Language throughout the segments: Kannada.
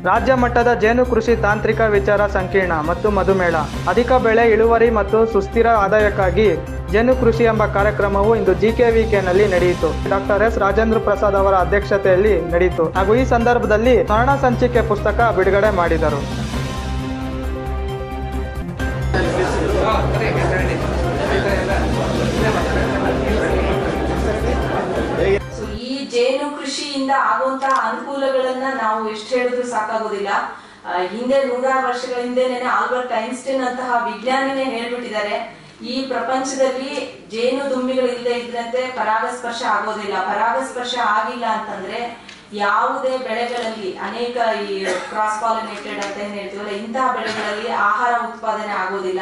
ರಾಜ್ಯ ಮಟ್ಟದ ಜೇನು ಕೃಷಿ ತಾಂತ್ರಿಕ ವಿಚಾರ ಸಂಕೀರ್ಣ ಮತ್ತು ಮಧುಮೇಳ ಅಧಿಕ ಬೆಳೆ ಇಳುವರಿ ಮತ್ತು ಸುಸ್ಥಿರ ಆದಾಯಕ್ಕಾಗಿ ಜೇನು ಕೃಷಿ ಎಂಬ ಕಾರ್ಯಕ್ರಮವು ಇಂದು ಜಿಕೆವಿಕೆನಲ್ಲಿ ನಡೆಯಿತು ಡಾಕ್ಟರ್ ಎಸ್ ರಾಜೇಂದ್ರ ಪ್ರಸಾದ್ ಅವರ ಅಧ್ಯಕ್ಷತೆಯಲ್ಲಿ ನಡೆಯಿತು ಹಾಗೂ ಈ ಸಂದರ್ಭದಲ್ಲಿ ಸ್ಮರಣ ಸಂಚಿಕೆ ಪುಸ್ತಕ ಬಿಡುಗಡೆ ಮಾಡಿದರು ಸೊ ಈ ಜೇನು ಕೃಷಿಯಿಂದ ಆಗುವಂತಹ ಅನುಕೂಲಗಳನ್ನ ನಾವು ಎಷ್ಟು ಹೇಳಿದ್ರು ಸಾಕಾಗೋದಿಲ್ಲ ಆ, ಹಿಂದೆ ನೂರಾರು ವರ್ಷಗಳ ಹಿಂದೆನೆ ಆಲ್ಬರ್ಟ್ ಐನ್ಸ್ಟೈನ್ ಅಂತಹ ವಿಜ್ಞಾನಿನೇ ಹೇಳ್ಬಿಟ್ಟಿದ್ದಾರೆ ಈ ಪ್ರಪಂಚದಲ್ಲಿ ಜೇನು ದುಂಬಿಗಳು ಇಲ್ಲದೆ ಇದ್ರಂತೆ ಪರಾಗಸ್ಪರ್ಶ ಆಗೋದಿಲ್ಲ ಪರಾಗಸ್ಪರ್ಶ ಆಗಿಲ್ಲ ಅಂತಂದ್ರೆ ಯಾವುದೇ ಬೆಳೆಗಳಲ್ಲಿ ಅನೇಕ ಈ ಕ್ರಾಸ್ ಪಾಲಿನೇಟೆಡ್ ಅಂತ ಏನ್ ಹೇಳ್ತೀವಲ್ಲ ಇಂತಹ ಬೆಳೆಗಳಲ್ಲಿ ಆಹಾರ ಉತ್ಪಾದನೆ ಆಗೋದಿಲ್ಲ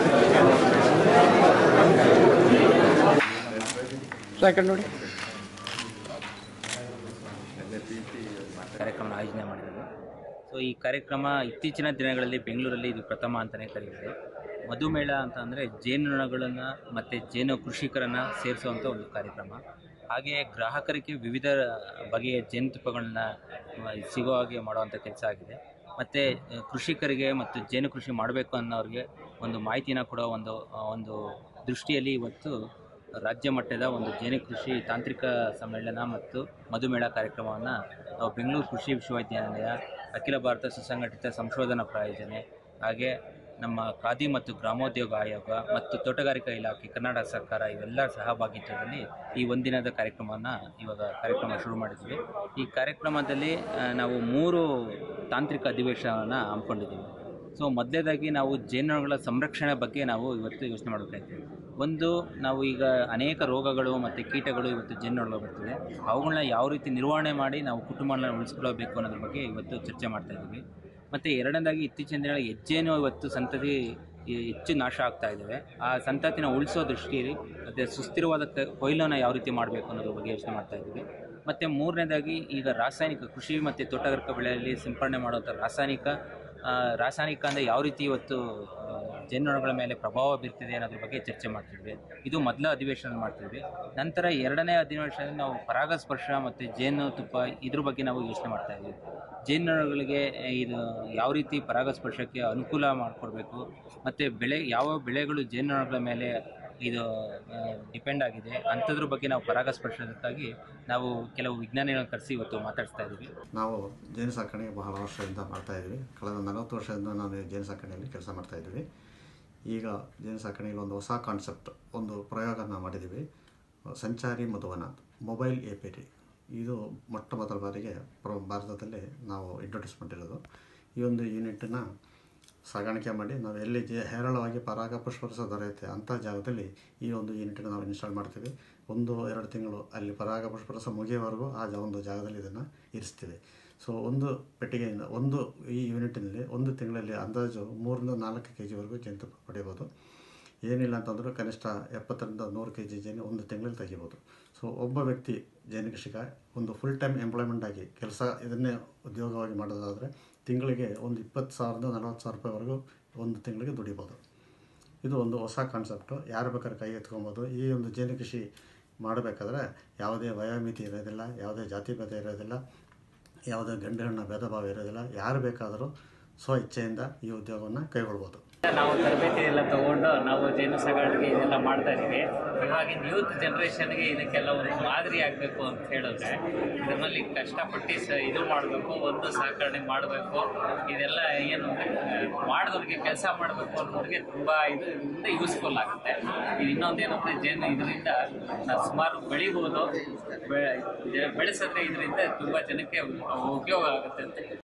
ಕಾರ್ಯಕ್ರಮ ಆಯೋಜನೆ ಮಾಡಿರೋದು ಸೊ ಈ ಕಾರ್ಯಕ್ರಮ ಇತ್ತೀಚಿನ ದಿನಗಳಲ್ಲಿ ಬೆಂಗಳೂರಲ್ಲಿ ಇದು ಪ್ರಥಮ ಅಂತಲೇ ಕರೆಯುತ್ತೆ ಮಧುಮೇಳ ಅಂತ ಅಂದರೆ ಜೇನುನೊಣಗಳನ್ನು ಮತ್ತು ಜೇನು ಕೃಷಿಕರನ್ನು ಸೇರಿಸುವಂಥ ಒಂದು ಕಾರ್ಯಕ್ರಮ ಹಾಗೆಯೇ ಗ್ರಾಹಕರಿಗೆ ವಿವಿಧ ಬಗೆಯ ಜೇನುತುಪ್ಪಗಳನ್ನ ಆ, ಸಿಗೋ ಹಾಗೆ ಮಾಡುವಂಥ ಕೆಲಸ ಆಗಿದೆ ಮತ್ತು ಕೃಷಿಕರಿಗೆ ಮತ್ತು ಜೇನು ಕೃಷಿ ಮಾಡಬೇಕು ಅನ್ನೋರಿಗೆ ಒಂದು ಮಾಹಿತಿನ ಕೊಡೋ ಒಂದು ಆ, ಒಂದು ದೃಷ್ಟಿಯಲ್ಲಿ ಇವತ್ತು ರಾಜ್ಯ ಮಟ್ಟದ ಒಂದು ಜೇನು ಕೃಷಿ ತಾಂತ್ರಿಕ ಸಮ್ಮೇಳನ ಮತ್ತು ಮಧುಮೇಳ ಕಾರ್ಯಕ್ರಮವನ್ನು ನಾವು ಬೆಂಗಳೂರು ಕೃಷಿ ವಿಶ್ವವಿದ್ಯಾನಿಲಯ ಅಖಿಲ ಭಾರತ ಸುಸಂಘಟಿತ ಸಂಶೋಧನಾ ಪ್ರಾಯೋಜನೆ ಹಾಗೆ ನಮ್ಮ ಖಾದಿ ಮತ್ತು ಗ್ರಾಮೋದ್ಯೋಗ ಆಯೋಗ ಮತ್ತು ತೋಟಗಾರಿಕಾ ಇಲಾಖೆ ಕರ್ನಾಟಕ ಸರ್ಕಾರ ಇವೆಲ್ಲ ಸಹಭಾಗಿತ್ವದಲ್ಲಿ ಈ ಒಂದಿನದ ಕಾರ್ಯಕ್ರಮವನ್ನು ಇವಾಗ ಕಾರ್ಯಕ್ರಮ ಶುರು ಮಾಡಿದ್ವಿ ಈ ಕಾರ್ಯಕ್ರಮದಲ್ಲಿ ಆ, ನಾವು ಮೂರು ತಾಂತ್ರಿಕ ಅಧಿವೇಶನವನ್ನು ಹಮ್ಮಿಕೊಂಡಿದ್ದೀವಿ ಸೊ ಮೊದಲೇದಾಗಿ ನಾವು ಜೇನುನೊಣಗಳ ಸಂರಕ್ಷಣೆ ಬಗ್ಗೆ ನಾವು ಇವತ್ತು ಯೋಚನೆ ಮಾಡಬೇಕಾಯ್ತು ಒಂದು ನಾವು ಈಗ ಅನೇಕ ರೋಗಗಳು ಮತ್ತು ಕೀಟಗಳು ಇವತ್ತು ಜೇನುನೊಣಗಳು ಬರ್ತಿದೆ ಅವುಗಳನ್ನ ಯಾವ ರೀತಿ ನಿರ್ವಹಣೆ ಮಾಡಿ ನಾವು ಕುಟುಂಬಗಳನ್ನ ಉಳಿಸ್ಕೊಳ್ಳಬೇಕು ಅನ್ನೋದ್ರ ಬಗ್ಗೆ ಇವತ್ತು ಚರ್ಚೆ ಮಾಡ್ತಾ ಇದ್ದೀವಿ ಮತ್ತು ಎರಡನೇದಾಗಿ ಇತ್ತೀಚಿನ ದಿನ ಹೆಜ್ಜೇನು ಇವತ್ತು ಸಂತತಿ ಈ ಹೆಚ್ಚು ನಾಶ ಆಗ್ತಾ ಇದ್ದಾವೆ ಆ ಸಂತತಿನ ಉಳಿಸೋ ದೃಷ್ಟಿಯಲ್ಲಿ ಮತ್ತು ಸುಸ್ಥಿರವಾದ ಕ- ಕೊಯ್ಲನ್ನು ಯಾವ ರೀತಿ ಮಾಡಬೇಕು ಅನ್ನೋದ್ರ ಬಗ್ಗೆ ಯೋಚನೆ ಮಾಡ್ತಾ ಇದ್ದೀವಿ ಮತ್ತು ಮೂರನೇದಾಗಿ ಈಗ ರಾಸಾಯನಿಕ ಕೃಷಿ ಮತ್ತು ತೋಟಗಾರಿಕಾ ಬೆಳೆಯಲ್ಲಿ ಸಿಂಪಡಣೆ ಮಾಡುವಂಥ ರಾಸಾಯನಿಕ ಆ, ರಾಸಾಯನಿಕ ಅಂದರೆ ಯಾವ ರೀತಿ ಇವತ್ತು ಆ, ಜೇನುನೊಣಗಳ ಮೇಲೆ ಪ್ರಭಾವ ಬೀರ್ತಿದೆ ಅನ್ನೋದ್ರ ಬಗ್ಗೆ ಚರ್ಚೆ ಮಾಡ್ತಿದ್ವಿ ಇದು ಮೊದಲ ಅಧಿವೇಶನ ಮಾಡ್ತಿದ್ವಿ ನಂತರ ಎರಡನೇ ಅಧಿವೇಶನದಲ್ಲಿ ನಾವು ಪರಾಗಸ್ಪರ್ಶ ಮತ್ತು ಜೇನು ತುಪ್ಪ ಇದ್ರ ಬಗ್ಗೆ ನಾವು ಯೋಚನೆ ಮಾಡ್ತಾ ಇದ್ವಿ ಜೇನುನೊಣಗಳಿಗೆ ಇದು ಯಾವ ರೀತಿ ಪರಾಗಸ್ಪರ್ಶಕ್ಕೆ ಅನುಕೂಲ ಮಾಡಿಕೊಡ್ಬೇಕು ಮತ್ತು ಬೆಳೆ ಯಾವ ಬೆಳೆಗಳು ಜೇನುನೊಣಗಳ ಮೇಲೆ ಇದು ಡಿಪೆಂಡ್ ಆಗಿದೆ ಅಂಥದ್ರ ಬಗ್ಗೆ ನಾವು ಪರಾಗಸ್ಪರ್ಶಕ್ಕಾಗಿ ನಾವು ಕೆಲವು ವಿಜ್ಞಾನಿಗಳನ್ನ ಕರೆಸಿ ಇವತ್ತು ಮಾತಾಡಿಸ್ತಾ ಇದ್ದೀವಿ ನಾವು ಜೇನು ಸಾಕಣೆ ಬಹಳ ವರ್ಷದಿಂದ ಮಾಡ್ತಾ ಇದ್ವಿ ಕಳೆದ ನಲವತ್ತು ವರ್ಷದಿಂದ ನಾನು ಜೇನು ಸಾಕಣೆಯಲ್ಲಿ ಕೆಲಸ ಮಾಡ್ತಾ ಇದ್ವಿ ಈಗ ಜೇನು ಸಾಕಣೆಯಲ್ಲಿ ಒಂದು ಹೊಸ ಕಾನ್ಸೆಪ್ಟ್ ಒಂದು ಪ್ರಯೋಗನ ಮಾಡಿದ್ದೀವಿ ಸಂಚಾರಿ ಮಧುವನ ಮೊಬೈಲ್ ಎ ಪಿ ಟಿ ಇದು ಮೊಟ್ಟ ಮೊದಲ ಬಾರಿಗೆ ಪ್ರ ಭಾರತದಲ್ಲಿ ನಾವು ಇಂಟ್ರೊಡ್ಯೂಸ್ ಮಾಡಿರೋದು ಈ ಒಂದು ಯೂನಿಟನ್ನು ಸಾಗಾಣಿಕೆ ಮಾಡಿ ನಾವು ಎಲ್ಲಿ ಜೆ ಹೇರಳವಾಗಿ ಪರಾಗ ಪುಷ್ಪರಸ ದೊರೆಯುತ್ತೆ ಅಂಥ ಜಾಗದಲ್ಲಿ ಈ ಒಂದು ಯೂನಿಟನ್ನು ನಾವು ಇನ್ಸ್ಟಾಲ್ ಮಾಡ್ತೀವಿ ಒಂದು ಎರಡು ತಿಂಗಳು ಅಲ್ಲಿ ಪರಾಗ ಪುಷ್ಪರಸ ಮುಗಿಯೋವರೆಗೂ ಆ ಜ- ಒಂದು ಜಾಗದಲ್ಲಿ ಇದನ್ನು ಇರಿಸ್ತೀವಿ ಸೊ ಒಂದು ಪೆಟ್ಟಿಗೆಯಿಂದ ಒಂದು ಈ ಯೂನಿಟಿನಲ್ಲಿ ಒಂದು ತಿಂಗಳಲ್ಲಿ ಅಂದಾಜು ಮೂರರಿಂದ ನಾಲ್ಕು ಕೆ ಜಿವರೆಗೂ ಜೇನುತುಪ್ಪ ಪಡೆಯಬೋದು ಏನಿಲ್ಲ ಅಂತಂದರೂ ಕನಿಷ್ಠ ಎಪ್ಪತ್ತರಿಂದ ನೂರು ಕೆ ಜಿ ಜೇನು ಒಂದು ತಿಂಗಳಲ್ಲಿ ತೆಗಿಬೋದು ಸೊ ಒಬ್ಬ ವ್ಯಕ್ತಿ ಜೇನು ಕೃಷಿಕ ಒಂದು ಫುಲ್ ಟೈಮ್ ಎಂಪ್ಲಾಯ್ಮೆಂಟ್ ಆಗಿ ಕೆಲಸ ಇದನ್ನೇ ಉದ್ಯೋಗವಾಗಿ ಮಾಡೋದಾದರೆ ತಿಂಗಳಿಗೆ ಒಂದು ಇಪ್ಪತ್ತು ಸಾವಿರದ ನಲವತ್ತು ಸಾವಿರ ರೂಪಾಯಿವರೆಗೂ ಒಂದು ತಿಂಗಳಿಗೆ ದುಡಿಬೋದು ಇದು ಒಂದು ಹೊಸ ಕಾನ್ಸೆಪ್ಟು ಯಾರು ಬೇಕಾದ್ರೆ ಕೈ ಎತ್ಕೊಬೋದು ಈ ಒಂದು ಜೇನು ಕೃಷಿ ಮಾಡಬೇಕಾದ್ರೆ ಯಾವುದೇ ವಯೋಮಿತಿ ಇರೋದಿಲ್ಲ ಯಾವುದೇ ಜಾತಿ ಭೇದ ಇರೋದಿಲ್ಲ ಯಾವುದೇ ಗಂಡು ಹೆಣ್ಣು ಭೇದ ಭಾವ ಇರೋದಿಲ್ಲ ಯಾರು ಬೇಕಾದರೂ ಸ್ವ ಇಚ್ಛೆಯಿಂದ ಈ ಉದ್ಯೋಗವನ್ನು ಕೈಗೊಳ್ಬೋದು ನಾವು ತರಬೇತಿ ಎಲ್ಲ ತಗೊಂಡು ನಾವು ಜೇನು ಸಾಗಾಣಿಕೆ ಇದೆಲ್ಲ ಮಾಡ್ತಾ ಇದೀವಿ ಇವಾಗಿನ ಯೂತ್ ಜನ್ರೇಷನ್ಗೆ ಇದಕ್ಕೆಲ್ಲ ಒಂದು ಮಾದರಿ ಆಗಬೇಕು ಅಂತ ಹೇಳಿದ್ರೆ ಇದರಲ್ಲಿ ಕಷ್ಟಪಟ್ಟು ಸ ಇದು ಮಾಡಬೇಕು ಒಂದು ಸಾಕಣೆ ಮಾಡಬೇಕು ಇದೆಲ್ಲ ಏನು ಮಾಡಿದವ್ರಿಗೆ ಕೆಲಸ ಮಾಡಬೇಕು ಅನ್ನೋರಿಗೆ ತುಂಬ ಇದು ಯೂಸ್ಫುಲ್ ಆಗುತ್ತೆ ಇದು ಇನ್ನೊಂದು ಏನಂದ್ರೆ ಜೇನು ಇದರಿಂದ ನಾವು ಸುಮಾರು ಬೆಳಿಬೋದು ಬೆ- ಬೆಳೆಸಿದ್ರೆ ಇದರಿಂದ ತುಂಬ ಜನಕ್ಕೆ ಉಪಯೋಗ ಆಗುತ್ತೆ ಅಂತ